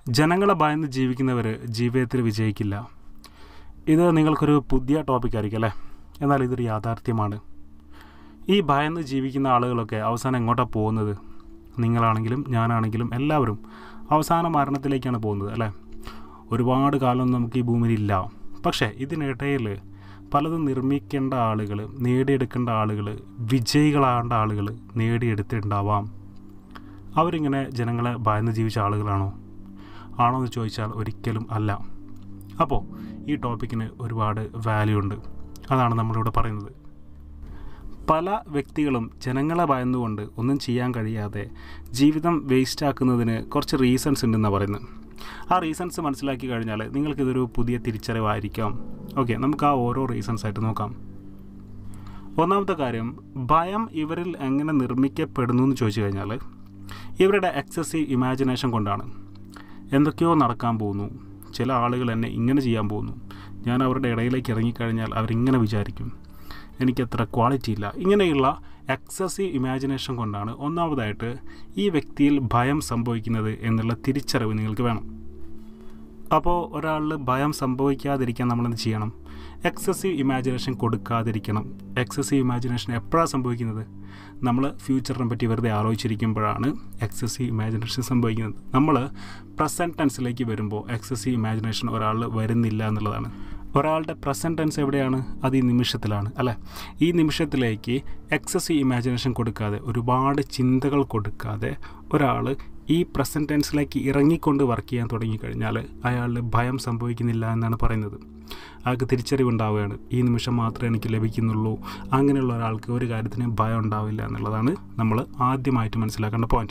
ജനങ്ങളെ ഭയന്ന് ജീവിക്കുന്നവർ ജീവിതത്തിൽ വിജയിക്കില്ല ഇത് നിങ്ങൾക്കൊരു പുതിയ ടോപ്പിക് ആയിരിക്കും അല്ലേ എന്നാൽ ഇതൊരു യാഥാർത്ഥ്യമാണ് ഈ ഭയന്ന് ജീവിക്കുന്ന ആളുകളൊക്കെ അവസാനം എങ്ങോട്ടാണ് പോകുന്നത് നിങ്ങളാണെങ്കിലും ഞാനാണെങ്കിലും എല്ലാവരും അവസാന മരണത്തിലേക്കാണ് പോകുന്നത് അല്ലേ ഒരുപാട് കാലം നമുക്ക് ഈ ഭൂമിയിലില്ല പക്ഷേ ഇതിനിടയിൽ പലതും നിർമ്മിക്കേണ്ട ആളുകൾ നേടിയെടുക്കേണ്ട ആളുകൾ വിജയികളാകേണ്ട ആളുകൾ നേടിയെടുത്തിട്ടുണ്ടാവാം അവരിങ്ങനെ ജനങ്ങളെ ഭയന്ന് ജീവിച്ച ആളുകളാണോ ആണോ എന്ന് ചോദിച്ചാൽ ഒരിക്കലും അല്ല അപ്പോൾ ഈ ടോപ്പിക്കിന് ഒരുപാട് വാല്യൂ ഉണ്ട് അതാണ് നമ്മളിവിടെ പറയുന്നത് പല വ്യക്തികളും ജനങ്ങളെ ഭയന്നുകൊണ്ട് ഒന്നും ചെയ്യാൻ കഴിയാതെ ജീവിതം വേസ്റ്റ് ആക്കുന്നതിന് കുറച്ച് റീസൺസ് ഉണ്ടെന്നാണ് പറയുന്നത് ആ റീസൺസ് മനസ്സിലാക്കി കഴിഞ്ഞാൽ നിങ്ങൾക്കിതൊരു പുതിയ തിരിച്ചറിവായിരിക്കാം ഓക്കെ നമുക്ക് ആ ഓരോ റീസൺസ് ആയിട്ട് നോക്കാം ഒന്നാമത്തെ കാര്യം ഭയം ഇവരിൽ എങ്ങനെ നിർമ്മിക്കപ്പെടുന്നു എന്ന് ചോദിച്ചു കഴിഞ്ഞാൽ ഇവരുടെ എക്സസീവ് ഇമാജിനേഷൻ കൊണ്ടാണ് എന്തൊക്കെയോ നടക്കാൻ പോകുന്നു ചില ആളുകൾ എന്നെ ഇങ്ങനെ ചെയ്യാൻ പോകുന്നു ഞാൻ അവരുടെ ഇടയിലേക്ക് ഇറങ്ങിക്കഴിഞ്ഞാൽ അവരിങ്ങനെ വിചാരിക്കും എനിക്കത്ര ക്വാളിറ്റി ഇല്ല ഇങ്ങനെയുള്ള എക്സസീവ് ഇമാജിനേഷൻ കൊണ്ടാണ് ഒന്നാമതായിട്ട് ഈ വ്യക്തിയിൽ ഭയം സംഭവിക്കുന്നത് എന്നുള്ള തിരിച്ചറിവ് നിങ്ങൾക്ക് വേണം അപ്പോൾ ഒരാളിൽ ഭയം സംഭവിക്കാതിരിക്കാൻ നമ്മളെന്ത് ചെയ്യണം എക്സസീവ് ഇമാജിനേഷൻ കൊടുക്കാതിരിക്കണം എക്സസീവ് ഇമാജിനേഷൻ എപ്പോഴാണ് സംഭവിക്കുന്നത് നമ്മൾ ഫ്യൂച്ചറിനെ പറ്റി വെറുതെ ആലോചിച്ചിരിക്കുമ്പോഴാണ് എക്സസീവ് ഇമാജിനേഷൻ സംഭവിക്കുന്നത് നമ്മൾ പ്രസൻറ്റ് ടെൻസിലേക്ക് വരുമ്പോൾ എക്സസീവ് ഇമാജിനേഷൻ ഒരാളിൽ വരുന്നില്ല എന്നുള്ളതാണ് ഒരാളുടെ പ്രസൻറ്റ് ടെൻസ് എവിടെയാണ് അത് ഈ നിമിഷത്തിലാണ് അല്ലേ ഈ നിമിഷത്തിലേക്ക് എക്സസീവ് ഇമാജിനേഷൻ കൊടുക്കാതെ ഒരുപാട് ചിന്തകൾ കൊടുക്കാതെ ഒരാൾ ഈ പ്രസൻറ്റ് ടെൻസിലേക്ക് ഇറങ്ങിക്കൊണ്ട് വർക്ക് ചെയ്യാൻ തുടങ്ങിക്കഴിഞ്ഞാൽ അയാളിൽ ഭയം സംഭവിക്കുന്നില്ല എന്നാണ് പറയുന്നത് അയാൾക്ക് തിരിച്ചറിവുണ്ടാവുകയാണ് ഈ നിമിഷം മാത്രമേ എനിക്ക് ലഭിക്കുന്നുള്ളൂ അങ്ങനെയുള്ള ഒരാൾക്ക് ഒരു കാര്യത്തിന് ഭയം ഉണ്ടാവില്ല എന്നുള്ളതാണ് നമ്മൾ ആദ്യമായിട്ട് മനസ്സിലാക്കേണ്ട പോയിന്റ്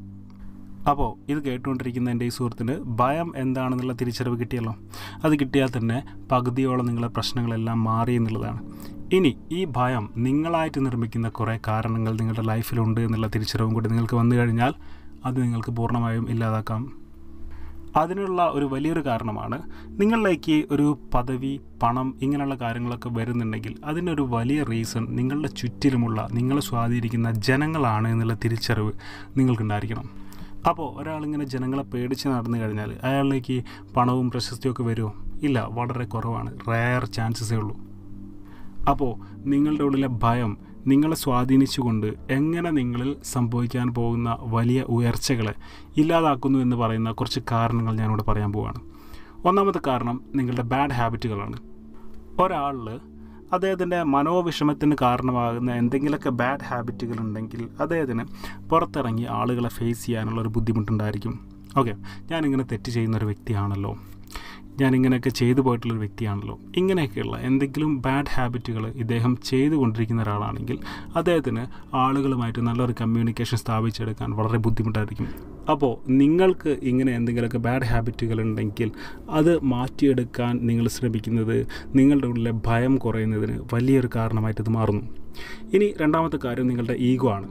അപ്പോൾ ഇത് കേട്ടുകൊണ്ടിരിക്കുന്ന എൻ്റെ ഈ സുഹൃത്തിന് ഭയം എന്താണെന്നുള്ള തിരിച്ചറിവ് കിട്ടിയല്ലോ അത് കിട്ടിയാൽ തന്നെ പകുതിയോളം നിങ്ങളെ പ്രശ്നങ്ങളെല്ലാം മാറി എന്നുള്ളതാണ് ഇനി ഈ ഭയം നിങ്ങളായിട്ട് നിർമ്മിക്കുന്ന കുറേ കാരണങ്ങൾ നിങ്ങളുടെ ലൈഫിലുണ്ട് എന്നുള്ള തിരിച്ചറിവും കൂടി നിങ്ങൾക്ക് വന്നു കഴിഞ്ഞാൽ അത് നിങ്ങൾക്ക് പൂർണ്ണമായും ഇല്ലാതാക്കാം അതിനുള്ള ഒരു വലിയൊരു കാരണമാണ് നിങ്ങളിലേക്ക് ഒരു പദവി പണം ഇങ്ങനെയുള്ള കാര്യങ്ങളൊക്കെ വരുന്നുണ്ടെങ്കിൽ അതിനൊരു വലിയ റീസൺ നിങ്ങളുടെ ചുറ്റിലുമുള്ള നിങ്ങളെ സ്വാധീനിക്കുന്ന ജനങ്ങളാണ് എന്നുള്ള തിരിച്ചറിവ് നിങ്ങൾക്കുണ്ടായിരിക്കണം അപ്പോൾ ഒരാളിങ്ങനെ ജനങ്ങളെ പേടിച്ച് നടന്നു കഴിഞ്ഞാൽ അയാളിലേക്ക് പണവും പ്രശസ്തിയൊക്കെ വരുമോ ഇല്ല വളരെ കുറവാണ് റയർ ചാൻസസേ ഉള്ളൂ അപ്പോൾ നിങ്ങളുടെ ഉള്ളിലെ ഭയം നിങ്ങളെ സ്വാധീനിച്ചുകൊണ്ട് എങ്ങനെ നിങ്ങളിൽ സംഭവിക്കാൻ പോകുന്ന വലിയ ഉയർച്ചകളെ ഇല്ലാതാക്കുന്നു എന്ന് പറയുന്ന കുറച്ച് കാരണങ്ങൾ ഞാനിവിടെ പറയാൻ പോവുകയാണ് ഒന്നാമത്തെ കാരണം നിങ്ങളുടെ ബാഡ് ഹാബിറ്റുകളാണ് ഒരാളിൽ അദ്ദേഹത്തിൻ്റെ മനോവിഷമത്തിന് കാരണമാകുന്ന എന്തെങ്കിലുമൊക്കെ ബാഡ് ഹാബിറ്റുകൾ ഉണ്ടെങ്കിൽ അദ്ദേഹത്തിന് പുറത്തിറങ്ങി ആളുകളെ ഫേസ് ചെയ്യാനുള്ള ഒരു ബുദ്ധിമുട്ടുണ്ടായിരിക്കും ഓക്കെ ഞാനിങ്ങനെ തെറ്റ് ചെയ്യുന്ന ഒരു വ്യക്തിയാണല്ലോ ഞാനിങ്ങനെയൊക്കെ ചെയ്തു പോയിട്ടുള്ളൊരു വ്യക്തിയാണല്ലോ ഇങ്ങനെയൊക്കെയുള്ള എന്തെങ്കിലും ബാഡ് ഹാബിറ്റുകൾ ഇദ്ദേഹം ചെയ്തുകൊണ്ടിരിക്കുന്ന ഒരാളാണെങ്കിൽ അദ്ദേഹത്തിന് ആളുകളുമായിട്ട് നല്ലൊരു കമ്മ്യൂണിക്കേഷൻ സ്ഥാപിച്ചെടുക്കാൻ വളരെ ബുദ്ധിമുട്ടായിരിക്കും അപ്പോൾ നിങ്ങൾക്ക് ഇങ്ങനെ എന്തെങ്കിലുമൊക്കെ ബാഡ് ഹാബിറ്റുകൾ ഉണ്ടെങ്കിൽ അത് മാറ്റിയെടുക്കാൻ നിങ്ങൾ ശ്രമിക്കുന്നത് നിങ്ങളുടെ ഉള്ളിലെ ഭയം കുറയുന്നതിന് വലിയൊരു കാരണമായിട്ട് ഇത് മാറുന്നു ഇനി രണ്ടാമത്തെ കാര്യം നിങ്ങളുടെ ഈഗോ ആണ്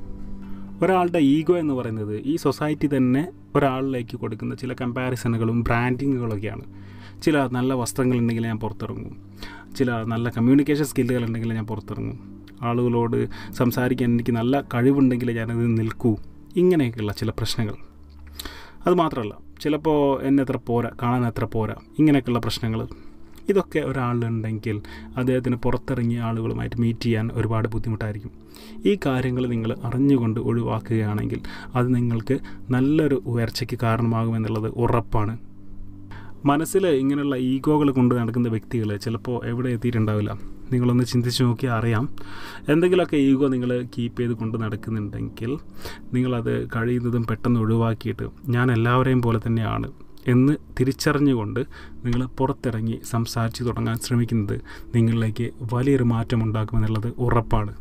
ഒരാളുടെ ഈഗോ എന്ന് പറയുന്നത് ഈ സൊസൈറ്റി തന്നെ ഒരാളിലേക്ക് കൊടുക്കുന്ന ചില കമ്പാരിസണുകളും ബ്രാൻഡിങ്ങുകളൊക്കെയാണ് ചില നല്ല വസ്ത്രങ്ങളുണ്ടെങ്കിൽ ഞാൻ പുറത്തിറങ്ങും ചില നല്ല കമ്മ്യൂണിക്കേഷൻ സ്കില്ലുകൾ ഉണ്ടെങ്കിൽ ഞാൻ പുറത്തിറങ്ങും ആളുകളോട് സംസാരിക്കാൻ എനിക്ക് നല്ല കഴിവുണ്ടെങ്കിൽ ഞാനത് നിൽക്കൂ ഇങ്ങനെയൊക്കെയുള്ള ചില പ്രശ്നങ്ങൾ അത് മാത്രമല്ല ചിലപ്പോൾ എന്നെ അത്ര പോരാ കാണാൻ അത്ര പോരാ ഇങ്ങനെയൊക്കെയുള്ള പ്രശ്നങ്ങൾ ഇതൊക്കെ ഒരാളുണ്ടെങ്കിൽ അദ്ദേഹത്തിന് പുറത്തിറങ്ങിയ ആളുകളുമായിട്ട് മീറ്റ് ചെയ്യാൻ ഒരുപാട് ബുദ്ധിമുട്ടായിരിക്കും ഈ കാര്യങ്ങൾ നിങ്ങൾ അറിഞ്ഞുകൊണ്ട് ഒഴിവാക്കുകയാണെങ്കിൽ അത് നിങ്ങൾക്ക് നല്ലൊരു ഉയർച്ചയ്ക്ക് കാരണമാകുമെന്നുള്ളത് ഉറപ്പാണ് മനസ്സിൽ ഇങ്ങനെയുള്ള ഈഗോകൾ കൊണ്ട് നടക്കുന്ന വ്യക്തികൾ ചിലപ്പോൾ എവിടെ എത്തിയിട്ടുണ്ടാവില്ല നിങ്ങളൊന്ന് ചിന്തിച്ച് നോക്കിയാൽ അറിയാം എന്തെങ്കിലുമൊക്കെ ഈഗോ നിങ്ങൾ കീപ്പ് ചെയ്ത് കൊണ്ട് നടക്കുന്നുണ്ടെങ്കിൽ നിങ്ങളത് കഴിയുന്നതും പെട്ടെന്ന് ഒഴിവാക്കിയിട്ട് ഞാൻ എല്ലാവരെയും പോലെ തന്നെയാണ് എന്ന് തിരിച്ചറിഞ്ഞുകൊണ്ട് നിങ്ങൾ പുറത്തിറങ്ങി സംസാരിച്ച് തുടങ്ങാൻ ശ്രമിക്കുന്നത് നിങ്ങളിലേക്ക് വലിയൊരു മാറ്റം ഉണ്ടാക്കുമെന്നുള്ളത് ഉറപ്പാണ്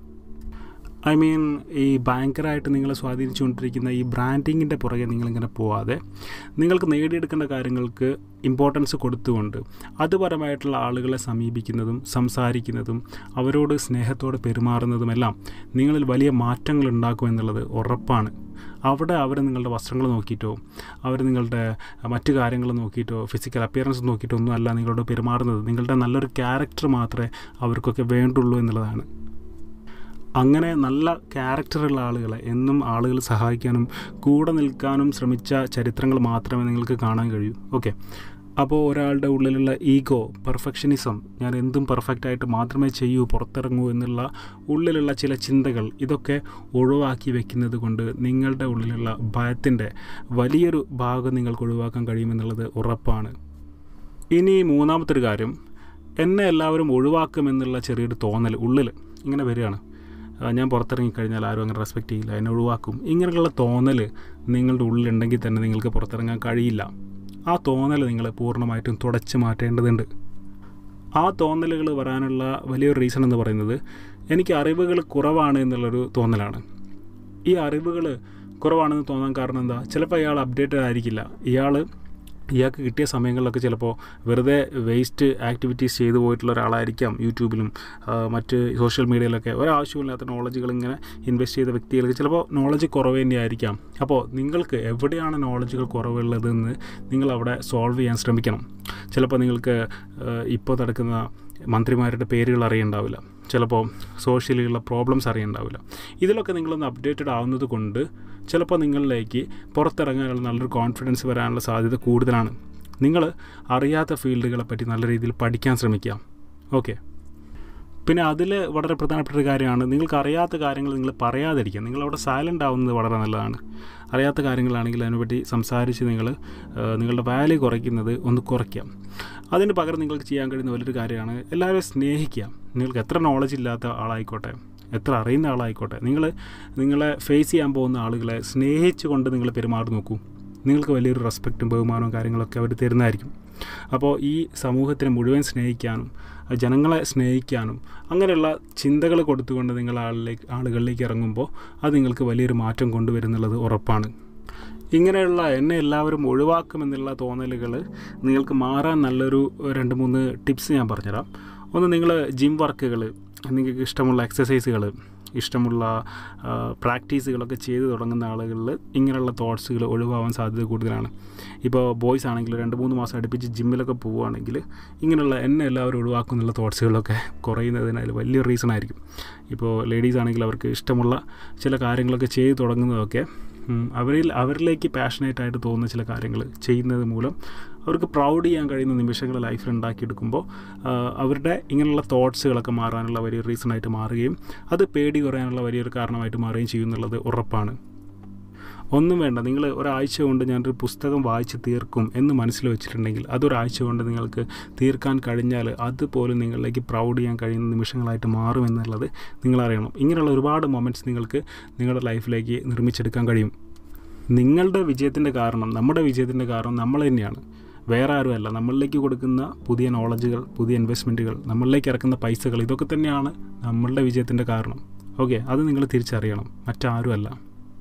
ഐ മീൻ ഈ ഭയങ്കരമായിട്ട് നിങ്ങളെ സ്വാധീനിച്ചുകൊണ്ടിരിക്കുന്ന ഈ ബ്രാൻഡിങ്ങിൻ്റെ പുറകെ നിങ്ങളിങ്ങനെ പോവാതെ നിങ്ങൾക്ക് നേടിയെടുക്കേണ്ട കാര്യങ്ങൾക്ക് ഇമ്പോർട്ടൻസ് കൊടുത്തുകൊണ്ട് അതുപരമായിട്ടുള്ള ആളുകളെ സമീപിക്കുന്നതും സംസാരിക്കുന്നതും അവരോട് സ്നേഹത്തോടെ പെരുമാറുന്നതുമെല്ലാം നിങ്ങളിൽ വലിയ മാറ്റങ്ങൾ ഉണ്ടാക്കുമെന്നുള്ളത് ഉറപ്പാണ് അവിടെ അവർ നിങ്ങളുടെ വസ്ത്രങ്ങൾ നോക്കിയിട്ടോ അവർ നിങ്ങളുടെ മറ്റു കാര്യങ്ങൾ നോക്കിയിട്ടോ ഫിസിക്കൽ അപ്പിയറൻസ് നോക്കിയിട്ടോ ഒന്നും അല്ല നിങ്ങളോട് പെരുമാറുന്നത് നിങ്ങളുടെ നല്ലൊരു ക്യാരക്ടർ മാത്രമേ അവർക്കൊക്കെ വേണ്ടുള്ളൂ എന്നുള്ളതാണ് അങ്ങനെ നല്ല ക്യാരക്ടറുള്ള ആളുകളെ എന്നും ആളുകൾ സഹായിക്കാനും കൂടെ നിൽക്കാനും ശ്രമിച്ച ചരിത്രങ്ങൾ മാത്രമേ നിങ്ങൾക്ക് കാണാൻ കഴിയൂ ഓക്കെ അപ്പോൾ ഒരാളുടെ ഉള്ളിലുള്ള ഈഗോ പെർഫെക്ഷനിസം ഞാൻ എന്തും പെർഫെക്റ്റായിട്ട് മാത്രമേ ചെയ്യൂ പുറത്തിറങ്ങൂ എന്നുള്ള ഉള്ളിലുള്ള ചില ചിന്തകൾ ഇതൊക്കെ ഒഴിവാക്കി വെക്കുന്നത് കൊണ്ട് നിങ്ങളുടെ ഉള്ളിലുള്ള ഭയത്തിൻ്റെ വലിയൊരു ഭാഗം നിങ്ങൾക്ക് ഒഴിവാക്കാൻ കഴിയുമെന്നുള്ളത് ഉറപ്പാണ് ഇനി മൂന്നാമത്തെ ഒരു കാര്യം എന്നെ എല്ലാവരും ഒഴിവാക്കുമെന്നുള്ള ചെറിയൊരു തോന്നൽ ഉള്ളിൽ ഇങ്ങനെ വരികയാണ് ആ, ഞാൻ പുറത്തിറങ്ങിക്കഴിഞ്ഞാൽ ആരും അങ്ങനെ റെസ്പെക്റ്റ് ചെയ്യില്ല എന്നെ ഒഴിവാക്കും ഇങ്ങനെയുള്ള തോന്നൽ നിങ്ങളുടെ ഉള്ളിലുണ്ടെങ്കിൽ തന്നെ നിങ്ങൾക്ക് പുറത്തിറങ്ങാൻ കഴിയില്ല ആ തോന്നൽ നിങ്ങൾ പൂർണ്ണമായിട്ടും തുടച്ച് മാറ്റേണ്ടതുണ്ട് ആ തോന്നലുകൾ വരാനുള്ള വലിയൊരു റീസൺ എന്ന് പറയുന്നത് എനിക്ക് അറിവുകൾ കുറവാണ് എന്നുള്ളൊരു തോന്നലാണ് ഈ അറിവുകൾ കുറവാണെന്ന് തോന്നാൻ കാരണം എന്താ ചിലപ്പോൾ അയാൾ അപ്ഡേറ്റഡ് ആയിരിക്കില്ല ഇയാൾ ഇയാൾക്ക് കിട്ടിയ സമയങ്ങളിലൊക്കെ ചിലപ്പോൾ വെറുതെ വേസ്റ്റ് ആക്ടിവിറ്റീസ് ചെയ്തു പോയിട്ടുള്ള ഒരാളായിരിക്കാം യൂട്യൂബിലും ആ, മറ്റ് സോഷ്യൽ മീഡിയയിലൊക്കെ ഒരാവശ്യമില്ലാത്ത നോളജുകൾ ഇങ്ങനെ ഇൻവെസ്റ്റ് ചെയ്ത വ്യക്തികൾക്ക് ചിലപ്പോൾ നോളജ് കുറവ് തന്നെയായിരിക്കാം അപ്പോൾ നിങ്ങൾക്ക് എവിടെയാണ് നോളജുകൾ കുറവുള്ളതെന്ന് നിങ്ങൾ അവിടെ സോൾവ് ചെയ്യാൻ ശ്രമിക്കണം ചിലപ്പോൾ നിങ്ങൾക്ക് ഇപ്പോൾ നടക്കുന്ന മന്ത്രിമാരുടെ പേരുകൾ അറിയണ്ടാവില്ല ചിലപ്പോൾ സോഷ്യലിയുള്ള പ്രോബ്ലംസ് അറിയണ്ടാവില്ല ഇതിലൊക്കെ നിങ്ങളൊന്ന് അപ്ഡേറ്റഡ് ആവുന്നത് കൊണ്ട് ചിലപ്പോൾ നിങ്ങളിലേക്ക് പുറത്തിറങ്ങാനുള്ള നല്ലൊരു കോൺഫിഡൻസ് വരാനുള്ള സാധ്യത കൂടുതലാണ് നിങ്ങൾ അറിയാത്ത ഫീൽഡുകളെ പറ്റി നല്ല രീതിയിൽ പഠിക്കാൻ ശ്രമിക്കുക ഓക്കെ പിന്നെ അതിൽ വളരെ പ്രധാനപ്പെട്ട ഒരു കാര്യമാണ് നിങ്ങൾക്ക് അറിയാത്ത കാര്യങ്ങൾ നിങ്ങൾ പറയാതിരിക്കുക നിങ്ങളവിടെ സൈലൻ്റ് ആവുന്നത് വളരെ നല്ലതാണ് അറിയാത്ത കാര്യങ്ങളാണെങ്കിൽ അതിനെപ്പറ്റി സംസാരിച്ച് നിങ്ങൾ നിങ്ങളുടെ വാല്യൂ കുറയ്ക്കുന്നത് ഒന്ന് കുറയ്ക്കാം അതിന് പകരം നിങ്ങൾക്ക് ചെയ്യാൻ കഴിയുന്ന വലിയൊരു കാര്യമാണ് എല്ലാവരെയും സ്നേഹിക്കുക നിങ്ങൾക്ക് എത്ര നോളജ് ഇല്ലാത്ത ആളായിക്കോട്ടെ എത്ര അറിയുന്ന ആളായിക്കോട്ടെ നിങ്ങൾ നിങ്ങളെ ഫേസ് ചെയ്യാൻ പോകുന്ന ആളുകളെ സ്നേഹിച്ചുകൊണ്ട് നിങ്ങൾ പെരുമാറി നോക്കൂ നിങ്ങൾക്ക് വലിയൊരു റെസ്പെക്റ്റും ബഹുമാനവും കാര്യങ്ങളൊക്കെ അവർ തരുന്നതായിരിക്കും അപ്പോൾ ഈ സമൂഹത്തിനെ മുഴുവൻ സ്നേഹിക്കാനും ജനങ്ങളെ സ്നേഹിക്കാനും അങ്ങനെയുള്ള ചിന്തകൾ കൊടുത്തുകൊണ്ട് നിങ്ങൾ ആളിലേക്ക് ആളുകളിലേക്ക് ഇറങ്ങുമ്പോൾ അത് നിങ്ങൾക്ക് വലിയൊരു മാറ്റം കൊണ്ടുവരുന്നുള്ളത് ഉറപ്പാണ് ഇങ്ങനെയുള്ള എന്നെ എല്ലാവരും ഒഴിവാക്കുമെന്നുള്ള തോന്നലുകൾ നിങ്ങൾക്ക് മാറാൻ നല്ലൊരു രണ്ട് മൂന്ന് ടിപ്സ് ഞാൻ പറഞ്ഞുതരാം ഒന്ന് നിങ്ങൾ ജിം വർക്കുകൾ നിങ്ങൾക്ക് ഇഷ്ടമുള്ള എക്സസൈസുകൾ ഇഷ്ടമുള്ള പ്രാക്ടീസുകളൊക്കെ ചെയ്തു തുടങ്ങുന്ന ആളുകളിൽ ഇങ്ങനെയുള്ള തോട്ട്സുകൾ ഒഴിവാവാൻ സാധ്യത കൂടുതലാണ് ഇപ്പോൾ ബോയ്സ് ആണെങ്കിൽ രണ്ട് മൂന്ന് മാസം അടുപ്പിച്ച് ജിമ്മിലൊക്കെ പോവുകയാണെങ്കിൽ ഇങ്ങനെയുള്ള എന്നെ എല്ലാവരും ഒഴിവാക്കുന്നുള്ള തോട്ട്സുകളൊക്കെ കുറയുന്നതിന് അതിൽ വലിയ റീസൺ ആയിരിക്കും ഇപ്പോൾ ലേഡീസ് ആണെങ്കിൽ അവർക്ക് ഇഷ്ടമുള്ള ചില കാര്യങ്ങളൊക്കെ ചെയ്തു തുടങ്ങുന്നതൊക്കെ ഉം, അവരിൽ അവരിലേക്ക് പാഷനേറ്റ് ആയിട്ട് തോന്നുന്ന ചില കാര്യങ്ങൾ ചെയ്യുന്നത് മൂലം അവർക്ക് പ്രൗഡ് ചെയ്യാൻ കഴിയുന്ന നിമിഷങ്ങൾ ലൈഫിൽ ഉണ്ടാക്കിയെടുക്കുമ്പോൾ ആ, അവരുടെ ഇങ്ങനെയുള്ള തോട്ട്സുകളൊക്കെ മാറാനുള്ള വലിയൊരു റീസണായിട്ട് മാറുകയും അത് പേടി കുറയാനുള്ള വലിയൊരു കാരണമായിട്ട് മാറുകയും ചെയ്യുന്നുള്ളത് ഉറപ്പാണ് ഒന്നും വേണ്ട നിങ്ങൾ ഒരാഴ്ച കൊണ്ട് ഞാനൊരു പുസ്തകം വായിച്ച് തീർക്കും എന്ന് മനസ്സിൽ വെച്ചിട്ടുണ്ടെങ്കിൽ അതൊരാഴ്ച കൊണ്ട് നിങ്ങൾക്ക് തീർക്കാൻ കഴിഞ്ഞാൽ അതുപോലും നിങ്ങളിലേക്ക് പ്രൗഡ് ചെയ്യാൻ കഴിയുന്ന നിമിഷങ്ങളായിട്ട് മാറുമെന്നുള്ളത് നിങ്ങൾ അറിയണം ഇങ്ങനെയുള്ള ഒരുപാട് മൊമെൻറ്റ്സ് നിങ്ങൾക്ക് നിങ്ങളുടെ ലൈഫിലേക്ക് നിർമ്മിച്ചെടുക്കാൻ കഴിയും നിങ്ങളുടെ വിജയത്തിൻ്റെ കാരണം നമ്മുടെ വിജയത്തിൻ്റെ കാരണം നമ്മൾ തന്നെയാണ് വേറെ ആരുമല്ല നമ്മളിലേക്ക് കൊടുക്കുന്ന പുതിയ നോളജുകൾ പുതിയ ഇൻവെസ്റ്റ്മെൻറ്റുകൾ നമ്മളിലേക്ക് ഇറക്കുന്ന പൈസകൾ ഇതൊക്കെ തന്നെയാണ് നമ്മളുടെ വിജയത്തിൻ്റെ കാരണം ഓക്കെ അത് നിങ്ങൾ തിരിച്ചറിയണം മറ്റാരുമല്ല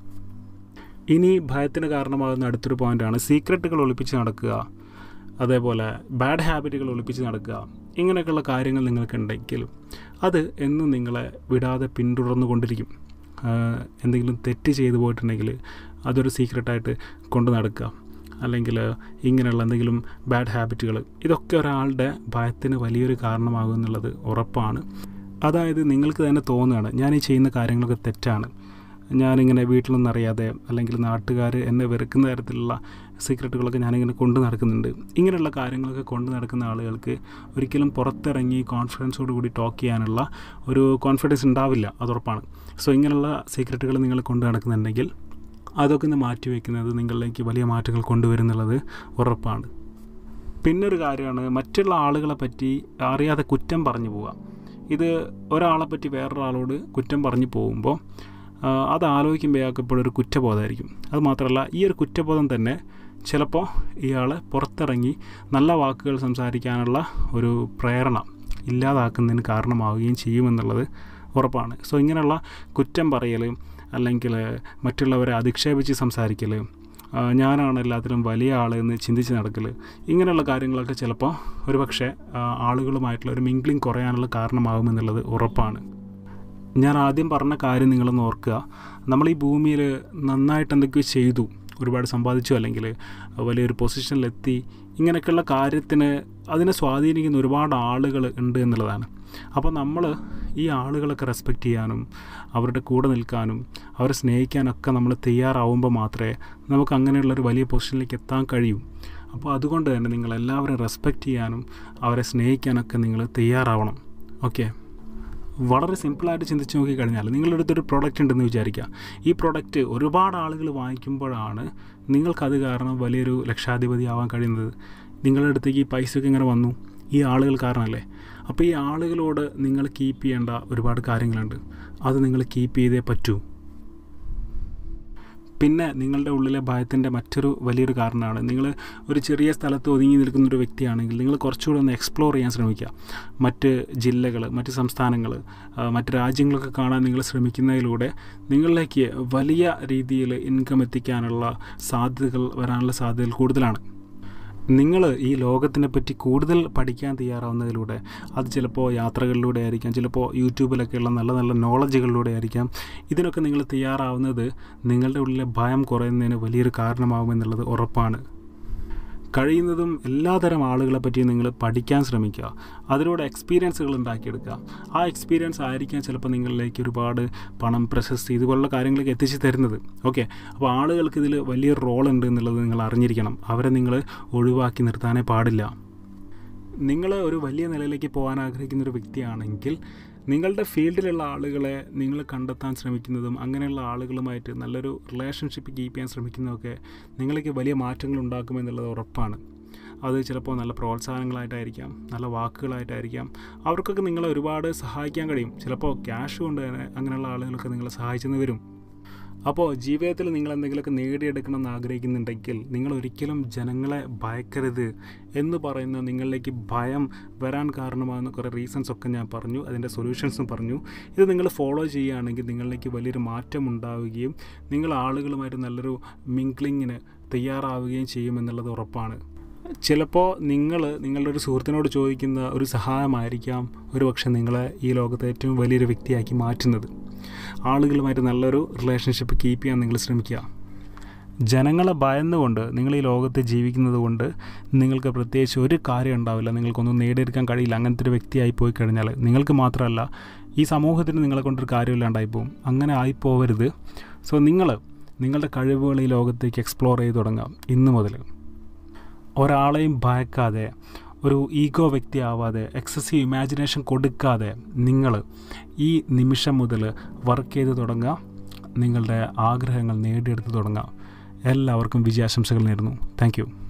ഇനി ഭയത്തിന് കാരണമാകുന്ന അടുത്തൊരു പോയിൻ്റാണ് സീക്രട്ടുകൾ ഒളിപ്പിച്ച് നടക്കുക അതേപോലെ ബാഡ് ഹാബിറ്റുകൾ ഒളിപ്പിച്ച് നടക്കുക ഇങ്ങനെയൊക്കെയുള്ള കാര്യങ്ങൾ നിങ്ങൾക്കുണ്ടെങ്കിൽ അത് എന്നും നിങ്ങളെ വിടാതെ പിന്തുടർന്നു കൊണ്ടിരിക്കും ആഹ് എന്തെങ്കിലും തെറ്റ് ചെയ്തു പോയിട്ടുണ്ടെങ്കിൽ അതൊരു സീക്രട്ടായിട്ട് കൊണ്ടു നടക്കുക അല്ലെങ്കിൽ ഇങ്ങനെയുള്ള എന്തെങ്കിലും ബാഡ് ഹാബിറ്റുകൾ ഇതൊക്കെ ഒരാളുടെ ഭയത്തിന് വലിയൊരു കാരണമാകും എന്നുള്ളത് ഉറപ്പാണ് അതായത് നിങ്ങൾക്ക് തന്നെ തോന്നുകയാണ് ഞാൻ ഈ ചെയ്യുന്ന കാര്യങ്ങളൊക്കെ തെറ്റാണ് ഞാനിങ്ങനെ വീട്ടിൽ നിന്നറിയാതെ അല്ലെങ്കിൽ നാട്ടുകാർ എന്നെ വെറുക്കുന്ന തരത്തിലുള്ള സീക്രട്ടുകളൊക്കെ ഞാനിങ്ങനെ കൊണ്ടു നടക്കുന്നുണ്ട് ഇങ്ങനെയുള്ള കാര്യങ്ങളൊക്കെ കൊണ്ടു നടക്കുന്ന ആളുകൾക്ക് ഒരിക്കലും പുറത്തിറങ്ങി കോൺഫിഡൻസോട് കൂടി ടോക്ക് ചെയ്യാനുള്ള ഒരു കോൺഫിഡൻസ് ഉണ്ടാവില്ല അതുറപ്പാണ് സോ ഇങ്ങനെയുള്ള സീക്രട്ടുകൾ നിങ്ങൾ കൊണ്ടു നടക്കുന്നുണ്ടെങ്കിൽ അതൊക്കെ ഒന്ന് മാറ്റി വയ്ക്കുന്നത് നിങ്ങളിലേക്ക് വലിയ മാറ്റങ്ങൾ കൊണ്ടുവരുന്നുള്ളത് ഉറപ്പാണ് പിന്നൊരു കാര്യമാണ് മറ്റുള്ള ആളുകളെ പറ്റി അറിയാതെ കുറ്റം പറഞ്ഞു പോവുക ഇത് ഒരാളെ പറ്റി വേറൊരാളോട് കുറ്റം പറഞ്ഞു പോകുമ്പോൾ ആ, അത് ആലോചിക്കുമ്പോൾ ഇയാൾക്ക് എപ്പോഴും ഒരു കുറ്റബോധമായിരിക്കും അത് മാത്രമല്ല ഈ ഒരു കുറ്റബോധം തന്നെ ചിലപ്പോൾ ഇയാളെ പുറത്തിറങ്ങി നല്ല വാക്കുകൾ സംസാരിക്കാനുള്ള ഒരു പ്രേരണ ഇല്ലാതാക്കുന്നതിന് കാരണമാവുകയും ചെയ്യുമെന്നുള്ളത് ഉറപ്പാണ് സോ ഇങ്ങനെയുള്ള കുറ്റം പറയൽ അല്ലെങ്കിൽ മറ്റുള്ളവരെ അധിക്ഷേപിച്ച് സംസാരിക്കൽ ആ, ഞാനാണ് എല്ലാത്തിലും വലിയ ആൾ എന്ന് ചിന്തിച്ച് നടക്കൽ ഇങ്ങനെയുള്ള കാര്യങ്ങളൊക്കെ ചിലപ്പോൾ ഒരുപക്ഷെ ആ, ആളുകളുമായിട്ടുള്ള ഒരു മിംഗ്ലിംഗ് കുറയാനുള്ള കാരണമാകുമെന്നുള്ളത് ഉറപ്പാണ് ഞാൻ ആദ്യം പറഞ്ഞ കാര്യം നിങ്ങളൊന്ന് ഓർക്കുക നമ്മൾ ഈ ഭൂമിയിൽ നന്നായിട്ട് എന്തൊക്കെയോ ചെയ്തു ഒരുപാട് സമ്പാദിച്ചു അല്ലെങ്കിൽ വലിയൊരു പൊസിഷനിലെത്തി ഇങ്ങനെയൊക്കെയുള്ള കാര്യത്തിന് അതിനെ സ്വാധീനിക്കുന്ന ഒരുപാട് ആളുകൾ ഉണ്ട് എന്നുള്ളതാണ് അപ്പോൾ നമ്മൾ ഈ ആളുകളൊക്കെ റെസ്പെക്റ്റ് ചെയ്യാനും അവരുടെ കൂടെ നിൽക്കാനും അവരെ സ്നേഹിക്കാനൊക്കെ നമ്മൾ തയ്യാറാവുമ്പോൾ മാത്രമേ നമുക്ക് അങ്ങനെയുള്ളൊരു വലിയ പൊസിഷനിലേക്ക് എത്താൻ കഴിയൂ അപ്പോൾ അതുകൊണ്ട് തന്നെ നിങ്ങൾ എല്ലാവരും റെസ്പെക്റ്റ് ചെയ്യാനും അവരെ സ്നേഹിക്കാനൊക്കെ നിങ്ങൾ തയ്യാറാവണം ഓക്കെ വളരെ സിമ്പിളായിട്ട് ചിന്തിച്ച് നോക്കിക്കഴിഞ്ഞാൽ നിങ്ങളുടെ അടുത്തൊരു പ്രൊഡക്റ്റ് ഉണ്ടെന്ന് വിചാരിക്കുക ഈ പ്രൊഡക്റ്റ് ഒരുപാട് ആളുകൾ വാങ്ങിക്കുമ്പോഴാണ് നിങ്ങൾക്കത് കാരണം വലിയൊരു ലക്ഷാധിപതി ആവാൻ കഴിയുന്നത് നിങ്ങളുടെ അടുത്തേക്ക് ഈ പൈസയൊക്കെ ഇങ്ങനെ വന്നു ഈ ആളുകൾ കാരണമല്ലേ അപ്പോൾ ഈ ആളുകളോട് നിങ്ങൾ കീപ്പ് ചെയ്യേണ്ട ഒരുപാട് കാര്യങ്ങളുണ്ട് അത് നിങ്ങൾ കീപ്പ് ചെയ്തേ പറ്റൂ പിന്നെ നിങ്ങളുടെ ഉള്ളിലെ ഭയത്തിൻ്റെ മറ്റൊരു വലിയൊരു കാരണമാണ് നിങ്ങൾ ഒരു ചെറിയ സ്ഥലത്ത് ഒതുങ്ങി നിൽക്കുന്ന ഒരു വ്യക്തിയാണെങ്കിൽ നിങ്ങൾ കുറച്ചുകൂടെ ഒന്ന് എക്സ്പ്ലോർ ചെയ്യാൻ ശ്രമിക്കുക മറ്റ് ജില്ലകൾ മറ്റ് സംസ്ഥാനങ്ങൾ മറ്റ് രാജ്യങ്ങളൊക്കെ കാണാൻ നിങ്ങൾ ശ്രമിക്കുന്നതിലൂടെ നിങ്ങളിലേക്ക് വലിയ രീതിയിൽ ഇൻകം എത്തിക്കാനുള്ള സാധ്യതകൾ വരാനുള്ള സാധ്യതകൾ കൂടുതലാണ് നിങ്ങൾ ഈ ലോകത്തിനെ പറ്റി കൂടുതൽ പഠിക്കാൻ തയ്യാറാവുന്നതിലൂടെ അത് ചിലപ്പോൾ യാത്രകളിലൂടെ ആയിരിക്കാം ചിലപ്പോൾ യൂട്യൂബിലൊക്കെയുള്ള നല്ല നല്ല നോളജുകളിലൂടെ ആയിരിക്കാം ഇതിനൊക്കെ നിങ്ങൾ തയ്യാറാവുന്നത് നിങ്ങളുടെ ഉള്ളിലെ ഭയം കുറയുന്നതിന് വലിയൊരു കാരണമാകുമെന്നുള്ളത് ഉറപ്പാണ് കഴിയുന്നതും എല്ലാതരം ആളുകളെ പറ്റി നിങ്ങൾ പഠിക്കാൻ ശ്രമിക്കുക അതിലൂടെ എക്സ്പീരിയൻസുകൾ ഉണ്ടാക്കിയെടുക്കുക ആ എക്സ്പീരിയൻസ് ആയിരിക്കാം ചിലപ്പോൾ നിങ്ങളിലേക്ക് ഒരുപാട് പണം പ്രശസ്തി ഇതുപോലുള്ള കാര്യങ്ങളൊക്കെ എത്തിച്ചു തരുന്നത് ഓക്കെ അപ്പോൾ ആളുകൾക്ക് ഇതിൽ വലിയൊരു റോൾ ഉണ്ട് എന്നുള്ളത് നിങ്ങൾ അറിഞ്ഞിരിക്കണം അവരെ നിങ്ങൾ ഒഴിവാക്കി നിർത്താനേ പാടില്ല നിങ്ങൾ ഒരു വലിയ നിലയിലേക്ക് പോകാൻ ആഗ്രഹിക്കുന്ന ഒരു വ്യക്തിയാണെങ്കിൽ നിങ്ങളുടെ ഫീൽഡിലുള്ള ആളുകളെ നിങ്ങൾ കണ്ടെത്താൻ ശ്രമിക്കുന്നതും അങ്ങനെയുള്ള ആളുകളുമായിട്ട് നല്ലൊരു റിലേഷൻഷിപ്പ് കീപ്പ് ചെയ്യാൻ ശ്രമിക്കുന്നതൊക്കെ നിങ്ങൾക്ക് വലിയ മാറ്റങ്ങൾ ഉണ്ടാക്കുമെന്നുള്ളത് ഉറപ്പാണ് അത് ചിലപ്പോൾ നല്ല പ്രോത്സാഹനങ്ങളായിട്ടായിരിക്കാം നല്ല വാക്കുകളായിട്ടായിരിക്കാം അവർക്കൊക്കെ നിങ്ങളെ ഒരുപാട് സഹായിക്കാൻ കഴിയും ചിലപ്പോൾ ക്യാഷ് കൊണ്ട് തന്നെ അങ്ങനെയുള്ള ആളുകളൊക്കെ നിങ്ങളെ സഹായിച്ചെന്ന് വരും അപ്പോൾ ജീവിതത്തിൽ നിങ്ങൾ എന്തെങ്കിലുമൊക്കെ നേടിയെടുക്കണം എന്ന് ആഗ്രഹിക്കുന്നുണ്ടെങ്കിൽ നിങ്ങൾ ഒരിക്കലും ജനങ്ങളെ ഭയക്കരുത് എന്ന് പറയുന്ന നിങ്ങളിലേക്ക് ഭയം വരാൻ കാരണമാകുന്ന കുറേ റീസൺസ് ഒക്കെ ഞാൻ പറഞ്ഞു അതിൻ്റെ സൊല്യൂഷൻസും പറഞ്ഞു ഇത് നിങ്ങൾ ഫോളോ ചെയ്യുകയാണെങ്കിൽ നിങ്ങളിലേക്ക് വലിയൊരു മാറ്റം ഉണ്ടാവുകയും നിങ്ങൾ ആളുകളുമായിട്ട് നല്ലൊരു മിങ്ക്ലിങ്ങിന് തയ്യാറാവുകയും ചെയ്യുമെന്നുള്ളത് ഉറപ്പാണ് ചിലപ്പോൾ നിങ്ങൾ നിങ്ങളുടെ ഒരു സുഹൃത്തിനോട് ചോദിക്കുന്ന ഒരു സഹായമായിരിക്കാം ഒരു പക്ഷേ നിങ്ങളെ ഈ ലോകത്തെ ഏറ്റവും വലിയൊരു വ്യക്തിയാക്കി മാറ്റുന്നത് ആളുകളുമായിട്ട് നല്ലൊരു റിലേഷൻഷിപ്പ് കീപ്പ് ചെയ്യാൻ നിങ്ങൾ ശ്രമിക്കുക ജനങ്ങളെ ഭയന്നുകൊണ്ട് നിങ്ങൾ ഈ ലോകത്ത് ജീവിക്കുന്നത് കൊണ്ട് നിങ്ങൾക്ക് പ്രത്യേകിച്ച് ഒരു കാര്യം ഉണ്ടാവില്ല നിങ്ങൾക്കൊന്നും നേടിയെടുക്കാൻ കഴിയില്ല അങ്ങനത്തെ ഒരു വ്യക്തിയായി പോയി കഴിഞ്ഞാൽ നിങ്ങൾക്ക് മാത്രമല്ല ഈ സമൂഹത്തിന് നിങ്ങളെ കൊണ്ടൊരു കാര്യമില്ലാണ്ടായി പോകും അങ്ങനെ ആയിപ്പോവരുത് സോ നിങ്ങൾ നിങ്ങളുടെ കഴിവുകൾ ഈ ലോകത്തേക്ക് എക്സ്പ്ലോർ ചെയ്ത് തുടങ്ങാം ഇന്ന് മുതൽ ഒരാളെയും ഭയക്കാതെ ഒരു ഈഗോ വ്യക്തിയാവാതെ എക്സസീവ് ഇമാജിനേഷൻ കൊടുക്കാതെ നിങ്ങൾ ഈ നിമിഷം മുതൽ വർക്ക് ചെയ്ത് തുടങ്ങുക നിങ്ങളുടെ ആഗ്രഹങ്ങൾ നേടിയെടുത്ത് തുടങ്ങുക എല്ലാവർക്കും വിജയാശംസകൾ നേരുന്നു താങ്ക്